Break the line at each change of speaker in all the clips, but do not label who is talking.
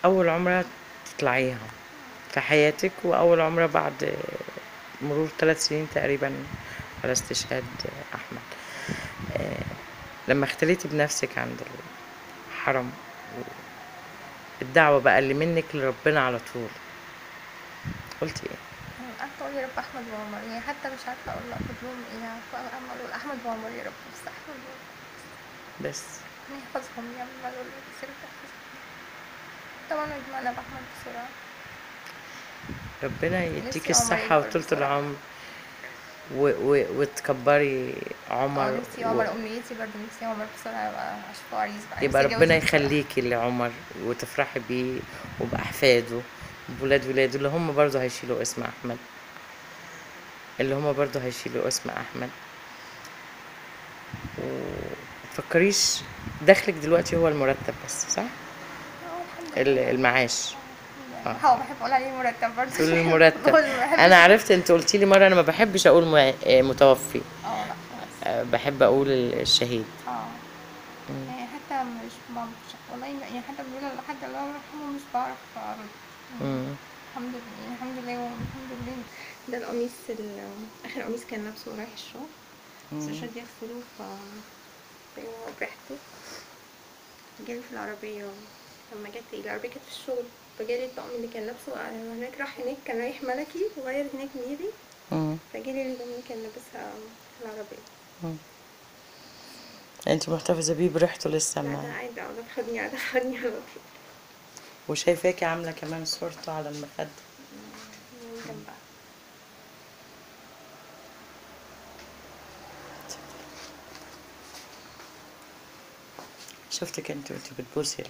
اول عمره تطلعيها في حياتك واول عمره بعد مرور ثلاث سنين تقريبا على استشهاد احمد آه، لما اختليتي بنفسك عند الحرم الدعوه بقى اللي منك لربنا على طول قلتي ايه
قعدت اقول يا رب احمد وعمر يعني حتى مش عارفه اقول اخد لهم ايه عارفه عمال اقول احمد وعمر يا رب بس احمد وعمر
بس
ربنا يحفظهم يا عمال اقول بس يا رب يحفظهم طبعا يجمعنا باحمد بسرعه
ربنا يديك
نفسي عمر
الصحة
يكبر
وطولة
بسرعة.
العمر و... و... وتكبري عمر
اه نفسي عمر امنيتي برضه نفسي عمر بسرعه يبقى اشوفه عريس بقى
يبقى
نفسي
ربنا
أتجوزه بسرعة.
يخليكي لعمر وتفرحي بيه وبأحفاده بولاد ولاده اللي هم برضه هيشيلوا اسم أحمد اللي هم برضه هيشيلوا اسم أحمد ومتفكريش دخلك دلوقتي هو المرتب بس صح؟
اه الحمد
ال-
لله
المعاش آه.
اه بحب اقول عليه مرتب برضه
تقول المرتب
بقول ما بحبش-
انا عرفت انت قلتي لي مره انا ما بحبش اقول مع- آه، متوفي
اه لا خلاص
آه، بحب اقول الشهيد
اه يعني حتى مش مش والله يعني حتى بيقولوا لحد الله يرحمه مش بعرف ارد
مم.
الحمد لله الحمد لله والحمد لله ده القميص ال- اخر قميص كان لابسه ورايح الشغل بس مش راضي يغسله ف بيقوم بريحته جالي في العربية لما جت العربية كانت في الشغل فجالي الطقم اللي كان لابسه آه، هناك راح هناك كان رايح ملكي وغير هناك نيلي
مم.
فجالي الهدوم اللي كان لابسها في العربية
انت محتفظه بيه بريحته لسه
لا
ما
ده عادي قاعدة خدني قاعدة خدني على طول
وشايفاكي عامله كمان صورته على المخده
من جنبها
شفتك انت وانت بتبوسي ال...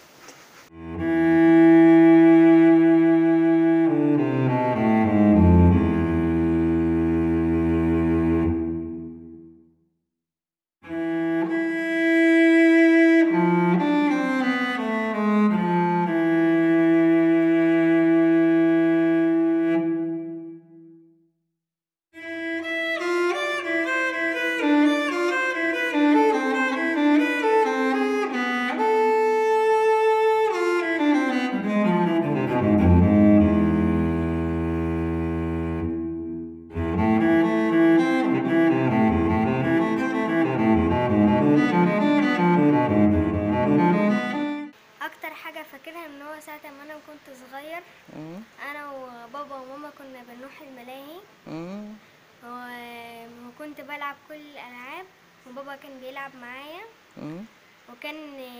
اكتر حاجه فاكرها ان هو ساعه ما انا كنت صغير
مم.
انا وبابا وماما كنا بنروح الملاهي
مم.
و- وكنت بلعب كل الالعاب وبابا كان بيلعب معايا
مم.
وكان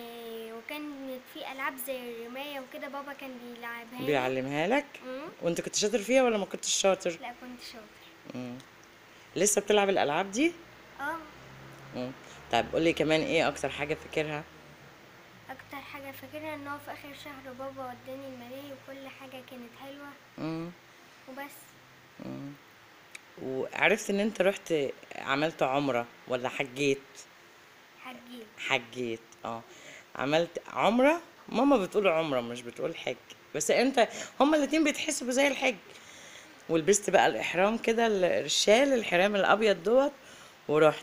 وكان في العاب زي الرمايه وكده بابا كان بيلعبها لي.
بيعلمها لك
مم.
وانت كنت شاطر فيها ولا ما كنتش شاطر
لا كنت شاطر
مم. لسه بتلعب الالعاب دي
اه
مم. طيب قولي كمان ايه اكتر حاجه فاكرها
اكتر حاجه فاكرها ان هو في اخر شهر بابا وداني الملاهي وكل حاجه كانت حلوه
مم.
وبس
مم. وعرفت ان انت رحت عملت عمره ولا حجيت
حجيت
حجيت اه عملت عمرة ماما بتقول عمرة مش بتقول حج بس انت هما الاتنين بيتحسبوا زي الحج ولبست بقى الاحرام كده ال- الشال الحرام الابيض دوت ورحت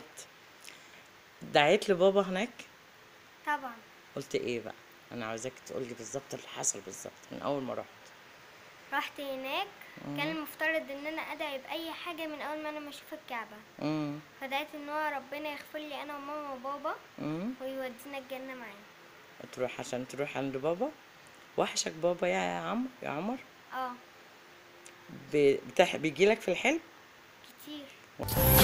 دعيت لبابا هناك
طبعا
قلت ايه بقى انا عاوزاك تقولي بالظبط اللي حصل بالظبط من اول ما رحت
رحت هناك كان المفترض ان انا ادعي باي حاجه من اول ما انا ما اشوف الكعبه
امم
فدعيت ان هو ربنا يغفر لي انا وماما وبابا
امم
ويودينا الجنه معاه
تروح عشان تروح عند بابا وحشك بابا يا يا عمر يا عمر
اه
ب- بتح... بيجيلك في الحلم
كتير